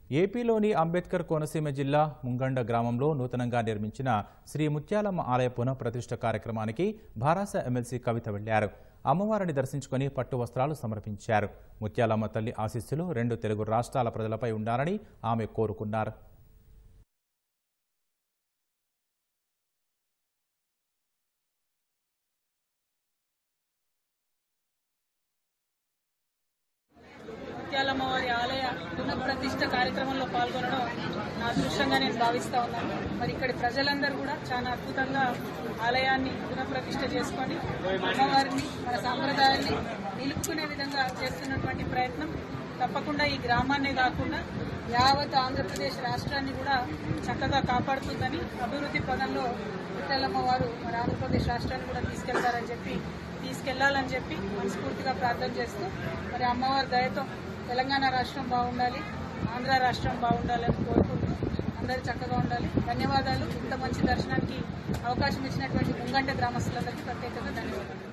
ఏపీలోని అంబేద్కర్ కోనసీమ జిల్లా ముంగండ గ్రామంలో నూతనంగా నిర్మించిన శ్రీ ముత్యాలమ్మ ఆలయ పునఃప్రతిష్ఠ కార్యక్రమానికి భారాస ఎమ్మెల్సీ కవిత వెళ్లారు అమ్మవారిని దర్శించుకుని పట్టు వస్త్రాలు సమర్పించారు ముత్యాలమ్మ తల్లి ఆశీస్సులు రెండు తెలుగు రాష్ట్రాల ప్రజలపై ఉండాలని ఆమె కోరుకున్నారు ముత్యాలమ్మ వారి ఆలయ పునఃప్రతిష్ఠ కార్యక్రమంలో పాల్గొనడం నా అదృష్టంగా నేను భావిస్తా ఉన్నాను మరి ఇక్కడి ప్రజలందరూ కూడా చాలా అద్భుతంగా ఆలయాన్ని పునఃప్రతిష్ఠ చేసుకొని అమ్మవారిని మన సాంప్రదాయాన్ని నిలుపుకునే విధంగా చేస్తున్నటువంటి ప్రయత్నం తప్పకుండా ఈ గ్రామాన్నే కాకుండా యావత్ ఆంధ్రప్రదేశ్ రాష్ట్రాన్ని కూడా చక్కగా కాపాడుతుందని అభివృద్ధి పదంలో ముత్యాలమ్మ వారు మరి ఆంధ్రప్రదేశ్ రాష్ట్రాన్ని కూడా తీసుకెళ్తారని చెప్పి తీసుకెళ్లాలని చెప్పి మనస్ఫూర్తిగా ప్రార్థన చేస్తూ మరి అమ్మవారి దయతో తెలంగాణ రాష్ట్రం బాగుండాలి ఆంధ్ర రాష్ట్రం బాగుండాలని కోరుకుంటూ అందరూ చక్కగా ఉండాలి ధన్యవాదాలు ఇంత మంచి దర్శనానికి అవకాశం ఇచ్చినటువంటి ముంగంట గ్రామస్తులందరికీ ప్రత్యేకంగా ధన్యవాదాలు